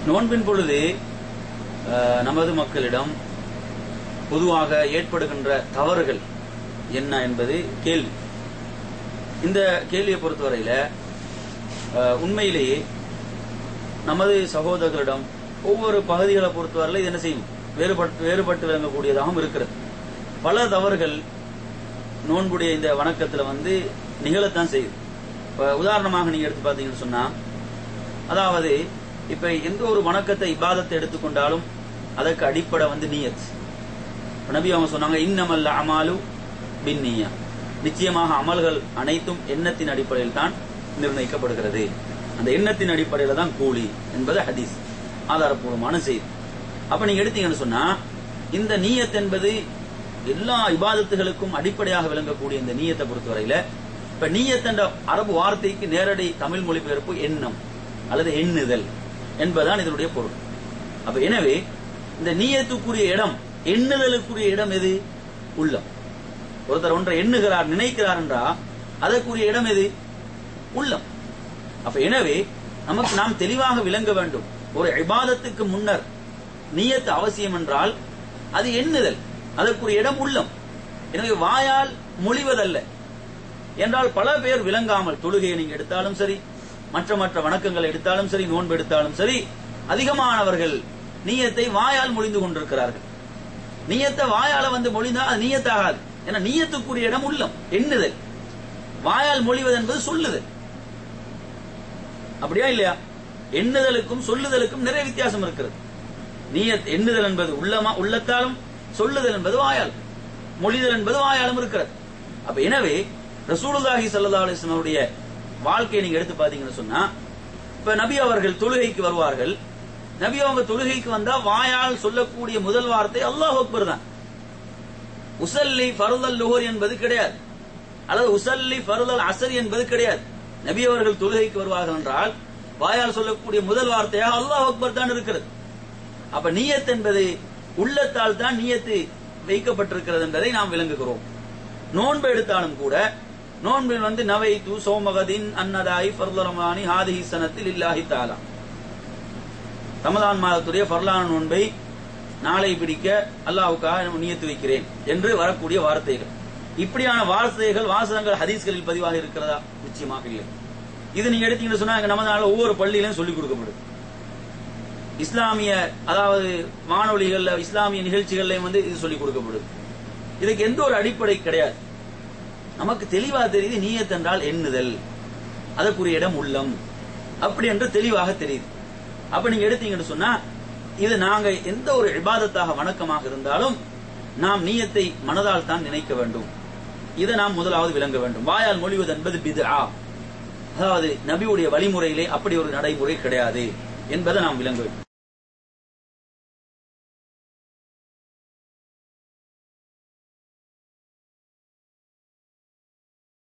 நோன்பின் பொழுது அஹ், நமது மக்களிடம் பொதுவாக ஏற்படுகின்ற தவறுகள் என்ன என்பது கேள்வி இந்த கேள்வியை பொறுத்தவரையில அஹ், உண்மையிலேயே நமது சகோதரர்களிடம் ஒவ்வொரு பகுதிகளை பொறுத்தவரையில இது என்ன செய்யும் வேறுபட்டு வேறுபட்டு விளங்கக்கூடியதாகவும் இருக்கிறது பல தவறுகள் நோன்புடைய இந்த வணக்கத்துல வந்து நிகழத்தான் செய்யுது இப்ப உதாரணமாக நீங்க எடுத்து பார்த்தீங்கன்னு சொன்னா அதாவது இப்ப எந்த ஒரு வணக்கத்தை இபாதத்தை எடுத்துக்கொண்டாலும் அதற்கு அடிப்படை வந்து நியத் இப்ப நபி அவங்க சொன்னாங்க இன்னமல்ல அமாலு பின் நிச்சயமாக அமல்கள் அனைத்தும் எண்ணத்தின் அடிப்படையில் தான் நிர்ணயிக்கப்படுகிறது அந்த எண்ணத்தின் அடிப்படையில தான் கூலி என்பது ஹதீஸ் ஆதாரப்பூர்வமான செய்தி அப்ப நீங்க எடுத்தீங்கன்னு சொன்னா இந்த நீயத் என்பது எல்லா இபாதத்துகளுக்கும் அடிப்படையாக விளங்கக்கூடிய இந்த நீயத்தை பொறுத்தவரையில இப்ப நீயத் என்ற அரபு வார்த்தைக்கு நேரடி தமிழ் மொழிபெயர்ப்பு எண்ணம் அல்லது எண்ணுதல் என்பதுதான் இதனுடைய பொருள் அப்ப எனவே இந்த நீயத்துக்குரிய இடம் எண்ணுதலுக்குரிய இடம் எது உள்ளம் ஒருத்தர் ஒன்றை எண்ணுகிறார் நினைக்கிறார் என்றா அதற்குரிய இடம் எது உள்ளம் அப்ப எனவே நமக்கு நாம் தெளிவாக விளங்க வேண்டும் ஒரு இபாதத்துக்கு முன்னர் நியத்து அவசியம் என்றால் அது எண்ணுதல் அதற்குரிய இடம் உள்ளம் எனவே வாயால் மொழிவதல்ல என்றால் பல பேர் விளங்காமல் தொழுகையை நீங்க எடுத்தாலும் சரி மற்ற மற்ற வணக்கங்களை எடுத்தாலும் சரி நோன்பு எடுத்தாலும் சரி அதிகமானவர்கள் நீயத்தை வாயால் மொழிந்து கொண்டிருக்கிறார்கள் நீயத்தை வாயால வந்து மொழிந்தால் அது நீயத்தாகாது ஏன்னா நீயத்துக்குரிய இடம் உள்ளம் எண்ணுதல் வாயால் மொழிவது என்பது சொல்லுதல் அப்படியா இல்லையா எண்ணுதலுக்கும் சொல்லுதலுக்கும் நிறைய வித்தியாசம் இருக்கிறது நீயத் எண்ணுதல் என்பது உள்ளமா உள்ளத்தாலும் சொல்லுதல் என்பது வாயால் மொழிதல் என்பது வாயாலும் இருக்கிறது அப்ப எனவே ரசூலுல்லாஹி ஸல்லல்லாஹு அலைஹி வஸல்லம் அவருடைய வாழ்க்கையை நீங்க எடுத்து பாத்தீங்கன்னு சொன்னா இப்ப நபி அவர்கள் தொழுகைக்கு வருவார்கள் நபி அவங்க தொழுகைக்கு வந்தா வாயால் சொல்லக்கூடிய முதல் வார்த்தை அல்லாஹ் அக்பர் தான் உசல்லி ஃபருதல் லுஹர் என்பது கிடையாது அல்லது உசல்லி ஃபருதல் அசர் என்பது கிடையாது நபி அவர்கள் தொழுகைக்கு வருவார்கள் என்றால் வாயால் சொல்லக்கூடிய முதல் வார்த்தையாக அல்லாஹ் அக்பர் தான் இருக்கிறது அப்ப நீயத் என்பது உள்ளத்தால் தான் நீயத்து வைக்கப்பட்டிருக்கிறது என்பதை நாம் விளங்குகிறோம் நோன்பு எடுத்தாலும் கூட நோன்பில் வந்து நவை தூ சோமகதின் அன்னதாய் ஃபர்லரமானி ஹாதிஹி சனத்தில் இல்லாஹி தாலா ரமதான் மாதத்துடைய ஃபர்லான நோன்பை நாளை பிடிக்க அல்லாஹ்வுக்காக நியத்து வைக்கிறேன் என்று வரக்கூடிய வார்த்தைகள் இப்படியான வார்த்தைகள் வாசகங்கள் ஹதீஸ்களில் பதிவாக இருக்கிறதா நிச்சயமாக இல்லை இது நீங்க எடுத்தீங்கன்னு சொன்னா எங்க நம்ம நாள் ஒவ்வொரு பள்ளியிலும் சொல்லிக் கொடுக்கப்படும் இஸ்லாமிய அதாவது வானொலிகள்ல இஸ்லாமிய நிகழ்ச்சிகள்லயும் வந்து இது சொல்லிக் கொடுக்கப்படுது இதுக்கு எந்த ஒரு அடிப்படை கிடையாது நமக்கு தெளிவா தெரியுது நீயத் என்றால் எண்ணுதல் அதற்குரிய இடம் உள்ளம் அப்படி என்று தெளிவாக தெரியுது அப்ப நீங்க எடுத்தீங்கன்னு சொன்னா இது நாங்க எந்த ஒரு இபாதத்தாக வணக்கமாக இருந்தாலும் நாம் நீயத்தை மனதால் தான் நினைக்க வேண்டும் இதை நாம் முதலாவது விளங்க வேண்டும் வாயால் மொழிவது என்பது பித்ஆ அதாவது நபியுடைய வழிமுறையிலே அப்படி ஒரு நடைமுறை கிடையாது என்பதை நாம் விளங்க வேண்டும்